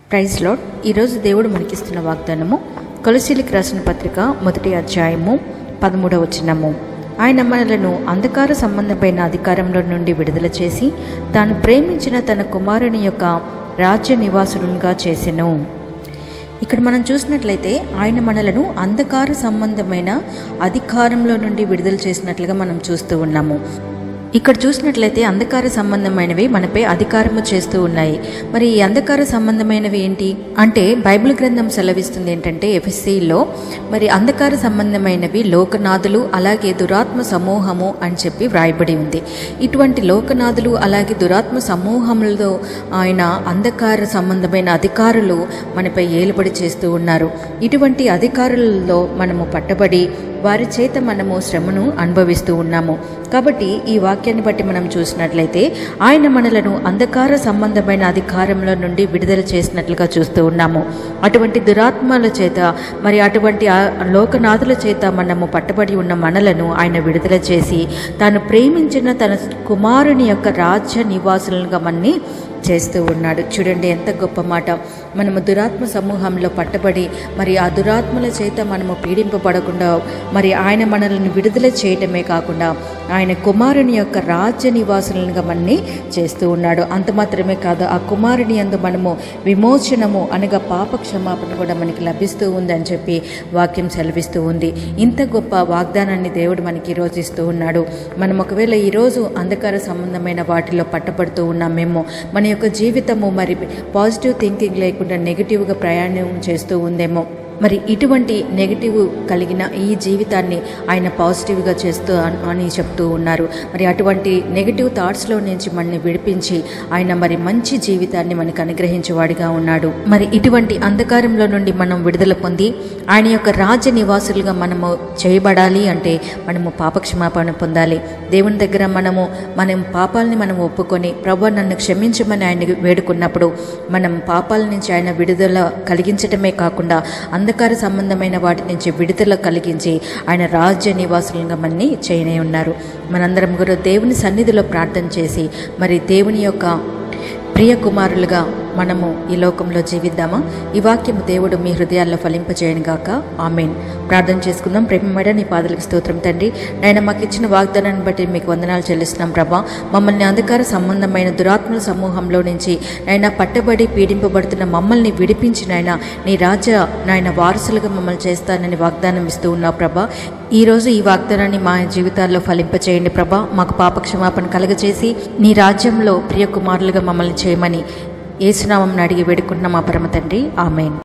praise lord ఈరోజు దేవుడు మనకిస్తున్న వాగ్దానము కొలసీలికి రాసిన పత్రిక మొదటి అధ్యాయము పదమూడవ వచనము ఆయన మనలను అంధకార సంబంధమైన అధికారంలో నుండి విడుదల చేసి తాను ప్రేమించిన తన కుమారుని యొక్క రాజ్య నివాసులుగా చేసెను ఇక్కడ మనం చూసినట్లయితే ఆయన మనలను అంధకార సంబంధమైన అధికారంలో నుండి విడుదల చేసినట్లుగా మనం చూస్తూ ఉన్నాము ఇక్కడ చూసినట్లయితే అంధకార సంబంధమైనవి మనపై అధికారము చేస్తూ ఉన్నాయి మరి ఈ అంధకార సంబంధమైనవి ఏంటి అంటే బైబిల్ గ్రంథం సెలవిస్తుంది ఏంటంటే ఎఫ్ఎస్సిలో మరి అంధకార సంబంధమైనవి లోకనాథులు అలాగే దురాత్మ సమూహము అని చెప్పి వ్రాయబడి ఉంది ఇటువంటి లోకనాథులు అలాగే దురాత్మ సమూహములతో ఆయన అంధకార సంబంధమైన అధికారులు మనపై ఏలుబడి చేస్తూ ఉన్నారు ఇటువంటి అధికారులలో మనము పట్టబడి వారి చేత మనము శ్రమను అనుభవిస్తూ ఉన్నాము కాబట్టి ఈ వాక్యాన్ని బట్టి మనం చూసినట్లయితే ఆయన మనలను అంధకార సంబంధమైన అధికారంలో నుండి విడుదల చేసినట్లుగా చూస్తూ ఉన్నాము అటువంటి దురాత్మల చేత మరి అటువంటి ఆ లోకనాథుల చేత మనము పట్టబడి ఉన్న మనలను ఆయన విడుదల చేసి తాను ప్రేమించిన తన కుమారుని యొక్క రాజ్య నివాసులుగా మన్ని చేస్తూ ఉన్నాడు చూడండి ఎంత గొప్ప మాట మనము దురాత్మ సమూహంలో పట్టబడి మరి ఆ దురాత్మల చేత మనము పీడింపబడకుండా మరి ఆయన మనల్ని విడుదల చేయటమే కాకుండా ఆయన కుమారుని యొక్క రాజ్య నివాసులుగా మనని చేస్తూ ఉన్నాడు అంత మాత్రమే కాదు ఆ కుమారుని అందు మనము విమోచనము అనగా పాప క్షమాపణ కూడా మనకి లభిస్తూ ఉంది అని చెప్పి వాక్యం సెలవిస్తూ ఉంది ఇంత గొప్ప వాగ్దానాన్ని దేవుడు మనకి ఈరోజు ఇస్తూ ఉన్నాడు మనం ఒకవేళ ఈరోజు అంధకార సంబంధమైన వాటిలో పట్టబడుతూ ఉన్నామేమో మన యొక్క జీవితము మరి పాజిటివ్ థింకింగ్ లేకుండా నెగిటివ్గా ప్రయాణం చేస్తూ ఉందేమో మరి ఇటువంటి నెగిటివ్ కలిగిన ఈ జీవితాన్ని ఆయన పాజిటివ్గా చేస్తూ అని చెప్తూ ఉన్నారు మరి అటువంటి నెగిటివ్ థాట్స్లో నుంచి మనని విడిపించి ఆయన మరి మంచి జీవితాన్ని మనకు అనుగ్రహించేవాడిగా ఉన్నాడు మరి ఇటువంటి అంధకారంలో నుండి మనం విడుదల పొంది ఆయన యొక్క రాజ్య నివాసులుగా మనము చేయబడాలి అంటే మనము పాపక్షమాపణ పొందాలి దేవుని దగ్గర మనము మనం పాపాలని మనం ఒప్పుకొని ప్రభు నన్ను క్షమించమని ఆయన వేడుకున్నప్పుడు మనం పాపాల నుంచి ఆయన విడుదల కలిగించటమే కాకుండా అంధకార సంబంధమైన వాటి నుంచి విడుదల కలిగించి ఆయన రాజ్య నివాసులుగా మనని చేయనే ఉన్నారు మనందరం కూడా దేవుని సన్నిధిలో ప్రార్థన చేసి మరి దేవుని యొక్క ప్రియ కుమారులుగా మనము ఈ లోకంలో జీవిద్దామా ఈ వాక్యము దేవుడు మీ హృదయాల్లో ఫలింపజేయను గాక ఆమెన్ ప్రార్థన చేసుకుందాం ప్రేమమడ నీ పాదలకు స్తోత్రం తండ్రి నాయన మాకు ఇచ్చిన వాగ్దానాన్ని బట్టి మీకు వందనాలు చెల్లిస్తున్నాం ప్రభా మమ్మల్ని అంధకార సంబంధమైన దురాత్మల సమూహంలో నుంచి నాయన పట్టబడి పీడింపబడుతున్న మమ్మల్ని విడిపించి నాయన నీ రాజ్య నాయన వారసులుగా మమ్మల్ని చేస్తానని వాగ్దానం ఇస్తూ ఉన్నావు ప్రభా ఈరోజు ఈ వాగ్దానాన్ని మా జీవితాల్లో ఫలింపచేయండి ప్రభా మాకు పాప క్షమాపణ కలగచేసి నీ రాజ్యంలో ప్రియ కుమారులుగా మమ్మల్ని చేయమని ఏసునామం అడిగి వేడుకుంటున్నాం మా పరమ తండ్రి ఆమెన్